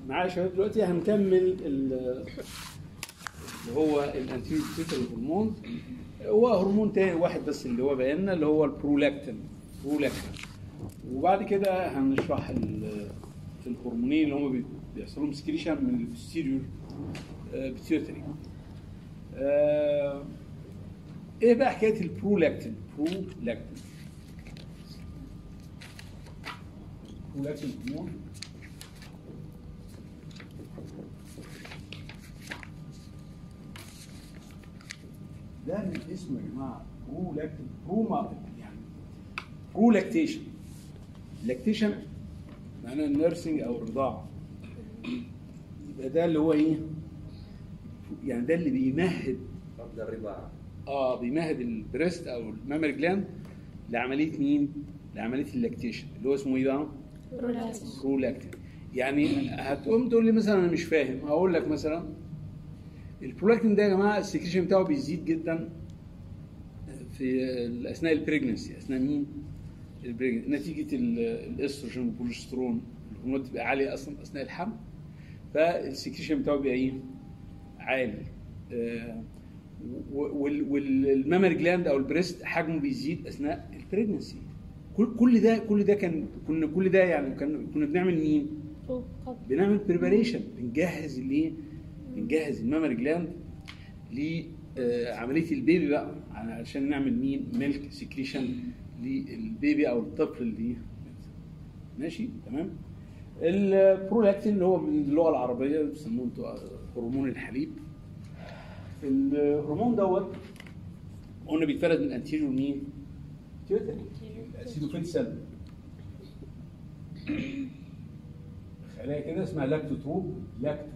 معايا يا شباب دلوقتي هنكمل ال- اللي هو الانتيريور بيتيوتري هرمون هو هرمون تاني واحد بس اللي هو بقى لنا اللي هو البرولاكتين برولاكتين وبعد كده هنشرح ال- الهرمونين اللي هم بي- بيحصل لهم سكريشن من البوستيريور بيتيوتري ايه بقى حكايه البرولاكتين برولاكتين برولاكتين هرمون ده من اسمه يا جماعه برولاكتين برو يعني برولاكتيشن لاكتيشن معناه النيرسينج او الرضاعه يبقى ده اللي هو ايه؟ يعني ده اللي بيمهد قبل الرضاعة اه بيمهد البريست او المامري جلاند لعمليه مين؟ لعمليه اللاكتيشن اللي هو اسمه ايه بقى؟ برولاكتين يعني هتقوم تقول لي مثلا انا مش فاهم هقول لك مثلا البرولاكتين ده يا جماعه السكريشن بتاعه بيزيد جدا في اثناء البريجنسي اثناء مين؟ البريجنسي نتيجه ال- الاستروجين والبروجسترون الهرمونات بتبقى عاليه اصلا اثناء الحمل فالسكريشن بتاعه بيبقى ايه؟ عالي آه، وال- والمامري جلاند او البريست حجمه بيزيد اثناء البريجنسي كل كل ده كل ده كان كنا كل ده يعني كان كنا بنعمل مين؟ بنعمل بريباريشن بنجهز الايه؟ بنجهز المامري جلاند لعمليه البيبي بقى علشان نعمل مين؟ ميلك سكريشن للبيبي او الطفل اللي ماشي تمام؟ البرولاكتين اللي هو من اللغه العربيه بيسموه انتوا هرمون الحليب الهرمون دوت قلنا بيتفرز من انتيريور مين؟ تيوتري الاسيدوفيل سيل خلايا كده اسمها لاكتوتروب لاكتو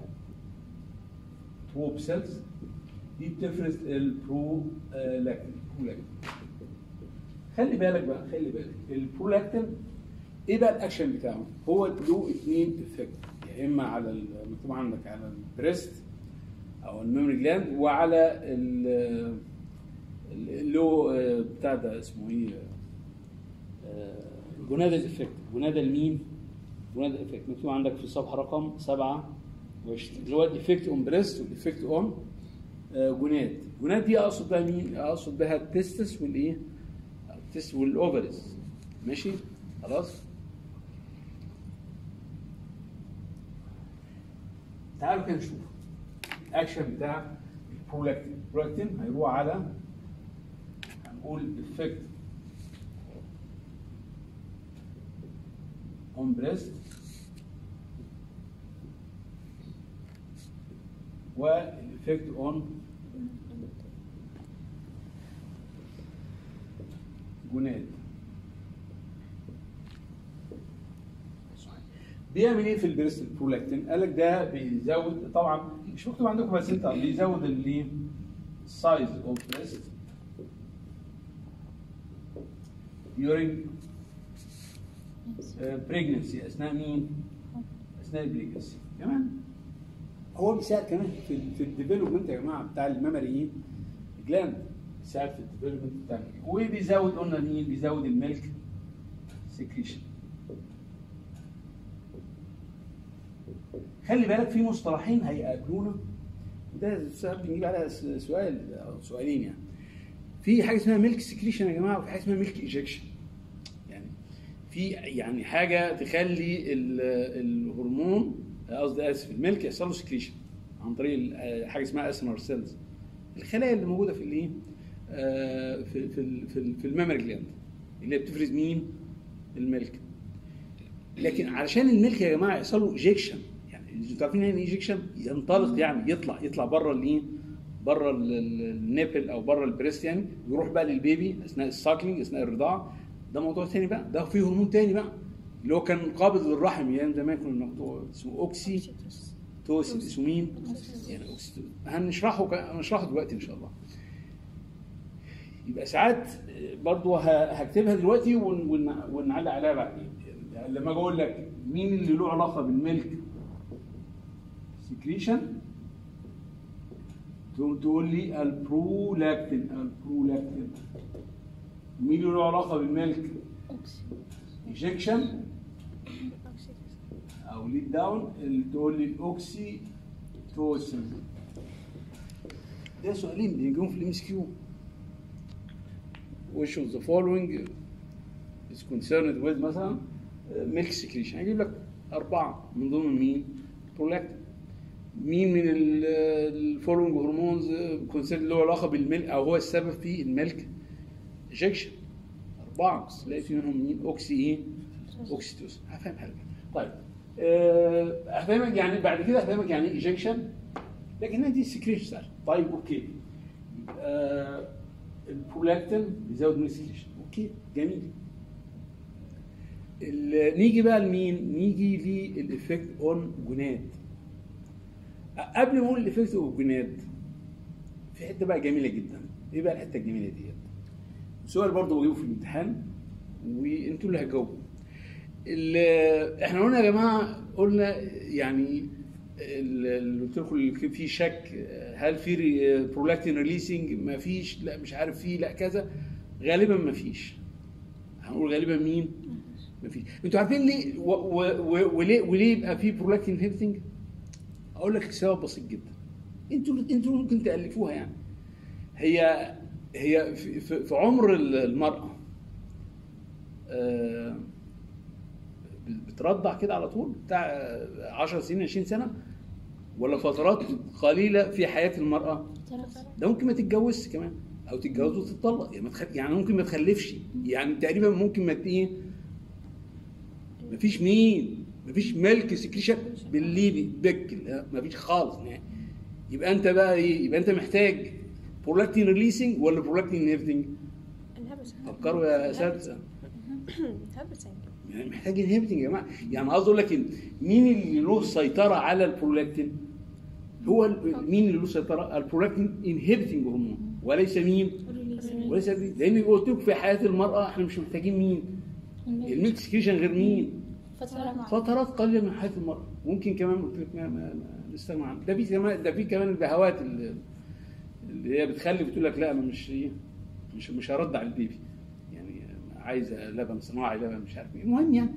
تروب سيلز دي بتفرز البرو آه، لاكتين برولاكتين خلي بالك بقى خلي بالك البرولاكتين ايه بقى الاكشن بتاعه؟ هو له اثنين افكت يا اما على ال- مكتوب عندك على البريست او الميموري جلاند وعلى ال- اللي هو آه، بتاع ده اسمه ايه جونادال افكت جونادال مين؟ جونادال افكت مكتوب عندك في الصفحه رقم 27 اللي هو الايفكت اون بريست والايفكت اون جوناد جوناد دي اقصد بها مين؟ اقصد بها التستس والايه؟ التست والاوفرز ماشي؟ خلاص؟ تعالوا كده نشوف الاكشن بتاع البرولاكتين البرولاكتين هيروح على هنقول افكت اون بريست والافكت اون جوناد بيعمل ايه في البريست البرولاكتين؟ قال لك ده بيزود طبعا مش مكتوب عندكم بس انت بيزود اللي سايز اوف بريست during بريجنسي اثناء مين؟ اثناء البريجنسي كمان هو بيساعد كمان في ال في الديفلوبمنت يا جماعه بتاع الممري جلاند بيساعد في الديفلوبمنت بتاع وبيزود قلنا مين؟ بيزود الميلك سكريشن خلي بالك في مصطلحين هيقابلونا وده سؤال بنجيب عليها س- سؤال او سؤالين يعني في حاجه اسمها ميلك سكريشن يا جماعه وفي حاجه اسمها ميلك ايجكشن يعني في يعني حاجه تخلي ال- الهرمون قصدي اسف الميلك يحصل له سكريشن عن طريق ال- حاجه اسمها اسنر سيلز الخلايا اللي موجوده في الايه آه، في في ال- في, ال- في المامري جلاند اللي بتفرز مين الميلك لكن علشان الملك يا جماعه يحصل له ايجكشن يعني انتوا عارفين يعني ايجكشن ينطلق يعني يطلع يطلع بره الايه بره ال- ال- النيبل او بره البريست يعني ويروح بقى للبيبي اثناء الساكلينج اثناء الرضاعه ده موضوع تاني بقى ده فيه هرمون تاني بقى اللي هو كان قابض للرحم يعني زمان كنا بناخده اسمه اوكسي توسين اسمه مين؟ يعني اوكسي هنشرحه ك- هنشرحه دلوقتي ان شاء الله يبقى ساعات برضو ه- هكتبها دلوقتي ون- ون- ونعلق عليها بعدين يعني لما اجي اقول لك مين اللي له علاقه بالملك سكريشن تقوم تقول لي البرولاكتين البرولاكتين مين اللي له علاقه بالملك ايجكشن او ليد داون اللي تقول لي الاوكسي توسن ده سؤالين بيجون في الام اس كيو which of the following is concerned with مثلا ميلك سكريشن هيجيب لك أربعة من ضمن مين؟ برولاكتين مين من الفولوينج هرمونز كونسيرن له علاقة بالملك أو هو السبب في الملك اجكشن أربعة تلاقي في منهم مين؟ أوكسي إيه؟ أوكسيتوسن هفهم حاجة طيب آه، هفهمك يعني بعد كده هفهمك يعني ايجكشن لكن دي سكريشن سهل طيب اوكي آه البرولاكتين بيزود من السكريشن اوكي جميل ال- نيجي بقى لمين؟ نيجي للافكت اون جوناد قبل ما اقول الافكت اون جوناد في حته بقى جميله جدا ايه بقى الحته الجميله ديت؟ سؤال برضه بجيبه في الامتحان وانتوا اللي هتجاوبوا ال- احنا قلنا يا جماعه قلنا يعني ال- اللي قلت لكم اللي في شك هل في برولاكتين ريليسنج ما فيش لا مش عارف في لا كذا غالبا ما فيش هنقول غالبا مين ما فيش انتوا عارفين ليه و- و- و- وليه وليه يبقى في برولاكتين انهبيتنج اقول لك سبب بسيط جدا انتوا انتوا ممكن تالفوها يعني هي هي في, في في عمر المراه آه، بترضع كده على طول بتاع 10 سنين 20 سنه ولا فترات قليله في حياه المراه ده ممكن ما تتجوزش كمان او تتجوز وتتطلق يعني, ما تخ... يعني ممكن ما تخلفش يعني تقريبا ممكن ما ت- ايه ما فيش مين ما فيش ملك سكريشن بالليبي بك لا ما فيش خالص يعني. يبقى انت بقى ايه يبقى انت محتاج برولاكتين ريليسنج ولا برولاكتين انهبيتنج فكروا يا اساتذه يعني محتاج انهبيتنج يا جماعه يعني قصدي اقول لك إن مين اللي له سيطره على البرولاكتين هو ال- مين اللي له سيطره البرولاكتين انهبيتنج هرمون وليس مين وليس لان قلت لكم في حياه المراه احنا مش محتاجين مين الميلك سكريشن غير مين فترات قليله من حياه المراه ممكن كمان قلت لك ما- ما- ما نستغنى عنها ده في كمان ده في كمان البهوات اللي, اللي هي بتخلف بتقول لك لا انا مش ايه مش مش هرضع البيبي يعني عايزه لبن صناعي لبن مش عارف ايه المهم يعني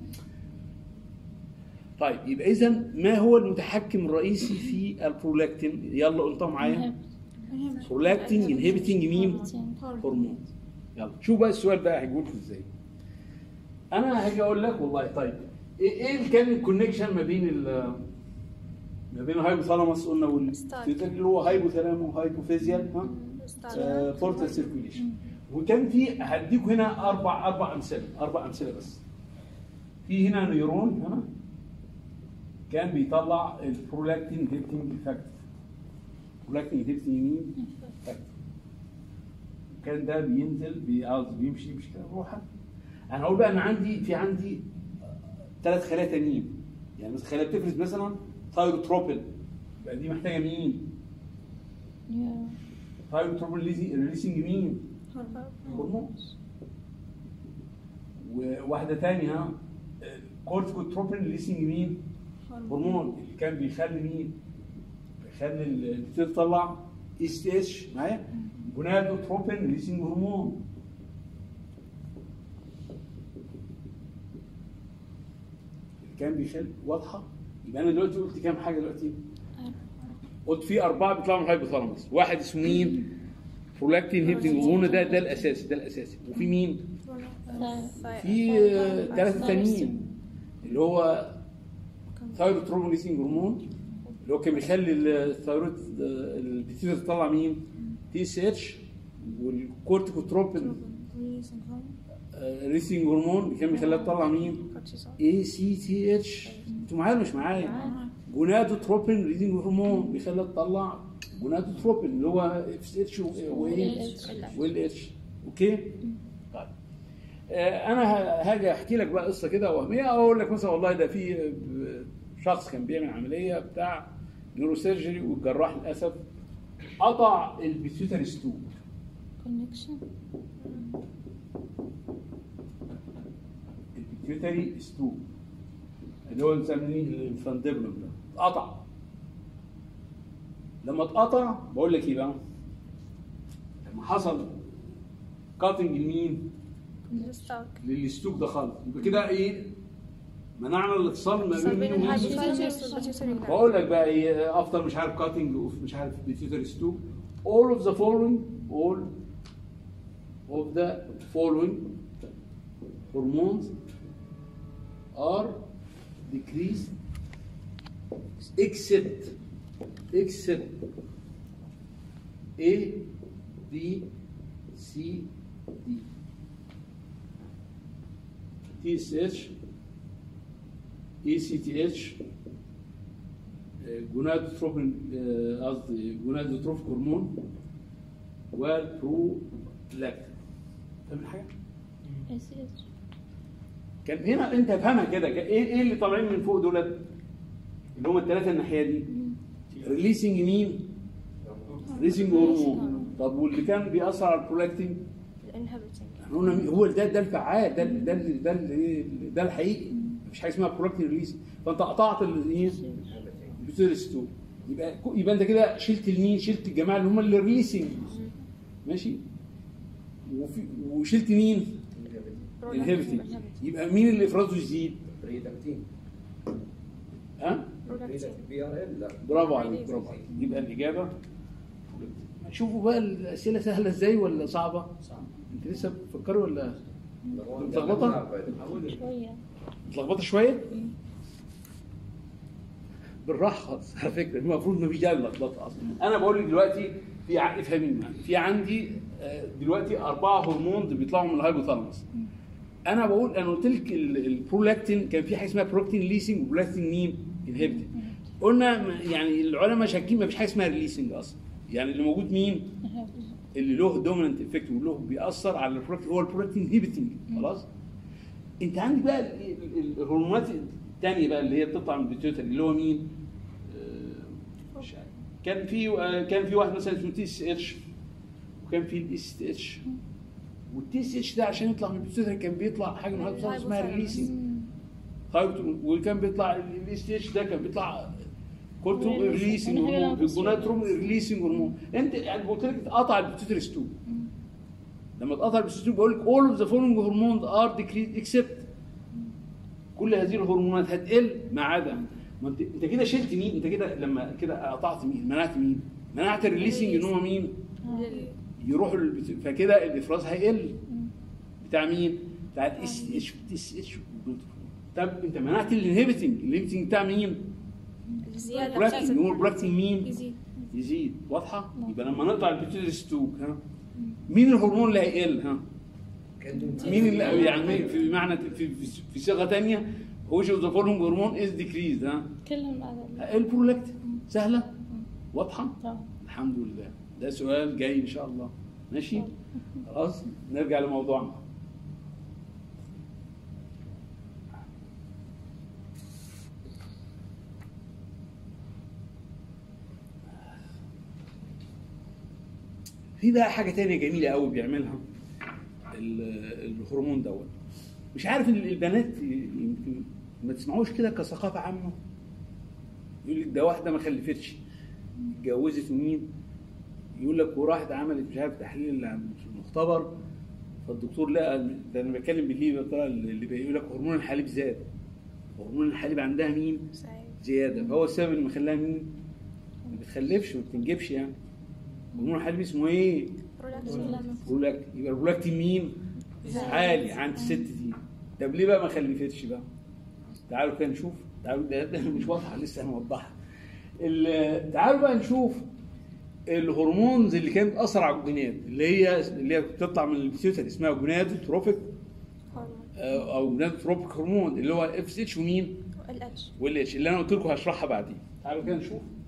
طيب يبقى اذا ما هو المتحكم الرئيسي في البرولاكتين يلا قلتها معايا برولاكتين انهبيتنج مين هرمون يلا شوف بقى السؤال بقى هيقول لكم ازاي انا هاجي اقول لك والله طيب ايه إيه اللي كان الكونكشن ما بين ال ما بين الهايبوثالاموس قلنا وال اللي هو هايبوثالامو وهايبوفيزيال ها بورتال سيركيوليشن وكان في هديكوا هنا اربع اربع امثله اربع امثله بس في هنا نيرون ها كان بيطلع البرولاكتين هيبتنج فاكتور برولاكتين هيبتنج مين فاكتور كان ده بينزل بي- قصدي بيمشي يمشي كده روحه انا هقول بقى انا عندي في عندي ثلاث خلايا تانيين يعني مثلا خلايا بتفرز مثلا ثايروتروبين يبقى دي محتاجه مين؟ ثايروتروبين ريليسنج مين؟ هرمون وواحده ثانيه ها كورتيكوتروبين ريليسنج مين؟ هرمون اللي كان بيخلي مين؟ بيخلي البتيل تطلع اس تي اتش معايا؟ جونادوتروبين ريليسنج هرمون اللي كان بيخلي واضحه؟ يبقى انا دلوقتي قلت كام حاجه دلوقتي؟ قلت في اربعه بيطلعوا من الهايبوثالاموس واحد اسمه مين؟ برولاكتين هيبتنج هرمون ده ده الاساسي ده الاساسي وفي مين؟ في ثلاثه تانيين اللي هو ثايروتروبين ريسنج هرمون اللي هو كان بيخلي الثايرويد البيتيوتر تطلع مين؟ تي اس اتش والكورتيكوتروبين ريسنج هرمون اللي كان بيخليها تطلع مين؟ اي سي تي اتش انتوا معايا ولا مش معايا؟ جونادوتروبين ريدنج هرمون بيخليها تطلع جونادوتروبين اللي هو اف سي اتش وايه؟ وال اتش اوكي؟ طيب آه، انا ه- هاجي احكي لك بقى قصه كده وهميه او اقول لك مثلا والله ده في آه، شخص كان بيعمل عمليه بتاع نيوروسيرجري والجراح للاسف قطع البيتيوتري ستوب connection البيتيوتري ستوب اللي هو بنسميه الفاندبلوم ده اتقطع لما اتقطع بقول لك ايه بقى لما حصل كاتنج لمين للستوك ده خالص يبقى كده ايه منعنا الاتصال ما بين مين ومين الهايبوثالاموس بقول لك بقى ايه افضل مش عارف كاتنج اوف مش عارف بيتيوتري ستو all of the following all of the following hormones are decreased except except A B C D TSH ECTH جونادوتروبين آه، قصدي جونادوتروفيك هرمون والبرولاكتين فاهم الحاجه؟ كان هنا انت افهمها كده كان ايه ايه اللي طالعين من فوق دولت اللي هم الثلاثه الناحيه دي ريليسنج مين؟ ريليسنج هرمون طب واللي كان بيأثر على البرولاكتين الانهبيتنج احنا قلنا مين- هو ده ده الفعال ده ال- ده ال- ده ال- ده الحقيقي مفيش حاجه اسمها برولاكتين ريليس فانت قطعت ال- ايه؟ البيتوريستو يبقى يبقى انت كده شلت المين شلت الجماعه اللي هم اللي ريليسنج ماشي وفي وشلت مين؟ الهيبتنج يبقى مين اللي افرازه يزيد؟ بريدكتين ها؟ برولاكتين بي ار ال لا برافو عليك برافو عليك يبقى الاجابه شوفوا بقى الاسئله سهله ازاي ولا صعبه؟ صعب انت لسه بتفكري ولا هو متلخبطة؟ شوية متلخبطه شويه؟ بالراحه خالص على فكره المفروض مفيش داعي للخبطه اصلا انا بقول لك دلوقتي في ع- افهميني معايا. في عندي آه، دلوقتي اربعه هرمون بيطلعوا من الهايبوثالاموس انا بقول انا قلت لك ال- البرولاكتين كان في حاجه اسمها برولاكتين ليسنج وبرولاكتين مين؟ انهبيتنج قلنا م- يعني العلماء شاكين ما فيش حاجه اسمها ريليسنج اصلا يعني اللي موجود مين؟ اللي له دوميننت افكت وله بيأثر على البرولاكتين هو البرولاكتين انهبيتنج خلاص؟ انت عندك بقى ال- ال- الهرمونات الثانيه بقى اللي هي بتطلع من البيتيوتري اللي هو مين؟ آه، مش عارف. كان في آه، كان في واحد مثلا اسمه تي اس اتش وكان في الاس تي اتش والتي اس اتش ده عشان يطلع من البيتيوتري كان بيطلع حاجه من هايبوثالاموس اسمها الهايبوثالاموس. ريليسنج وكان بيطلع الاس تي اتش ده كان بيطلع كورتو Releasing. ريليسنج أنا حاجة هرمون لما الجوناتروم ريليسنج هرمون انت يعني قلت لك اتقطع البيتيوتري ستو لما اتقطع البيتيوتري بقول لك all of the following hormones are decreased except كل هذه الهرمونات هتقل ما عدا ما انت انت كده شلت مين؟ انت كده لما كده قطعت مين؟ منعت مين؟ منعت الريليسنج ان هو مين؟ يروحوا للبت... فكده الافراز هيقل بتاع مين؟ بتاع الاس اتش اس اتش طب انت منعت الانهبيتنج الانهبيتنج بتاع مين؟ الزيادة البراكتين هو البراكتين مين؟ يزيد يزيد واضحه؟ يبقى لما نقطع البيتيوتري ستوك ها مين الهرمون اللي هيقل ها؟ مين اللي يعني في معنى في في, في صيغه ثانيه هو شو ذا فولوينج هرمون از ديكريز ها كلهم على البرولاكتين سهله واضحه طبعا الحمد لله ده سؤال جاي ان شاء الله ماشي خلاص نرجع لموضوعنا في بقى حاجه تانية جميله قوي بيعملها ال- الهرمون دوت مش عارف ان البنات يمكن ما تسمعوش كده كثقافه عامه يقول لك ده واحده ما خلفتش اتجوزت مين يقول لك وراحت عملت مش عارف تحليل عن- في المختبر فالدكتور لقى ده انا بتكلم بالليل بقى اللي بيقول لك هرمون الحليب زاد هرمون الحليب عندها مين سعيد زياده فهو السبب اللي مخليها مين ما بتخلفش ما بتنجبش يعني هرمون الحليب اسمه ايه برولاكتين برولاكتين يبقى البرولاكتين مين عالي عند الست دي طب ليه بقى ما خلفتش بقى تعالوا كده نشوف تعالوا ده, ده مش واضحه لسه هنوضحها ال- تعالوا بقى نشوف الهرمونز اللي كانت بتاثر على الجينات اللي هي اللي هي بتطلع من البيتيوتري اسمها جونادوتروفيك هرمون آه، او جونادوتروفيك هرمون اللي هو اف اس اتش ومين الاتش والاتش اللي انا قلت لكم هشرحها بعدين تعالوا كده نشوف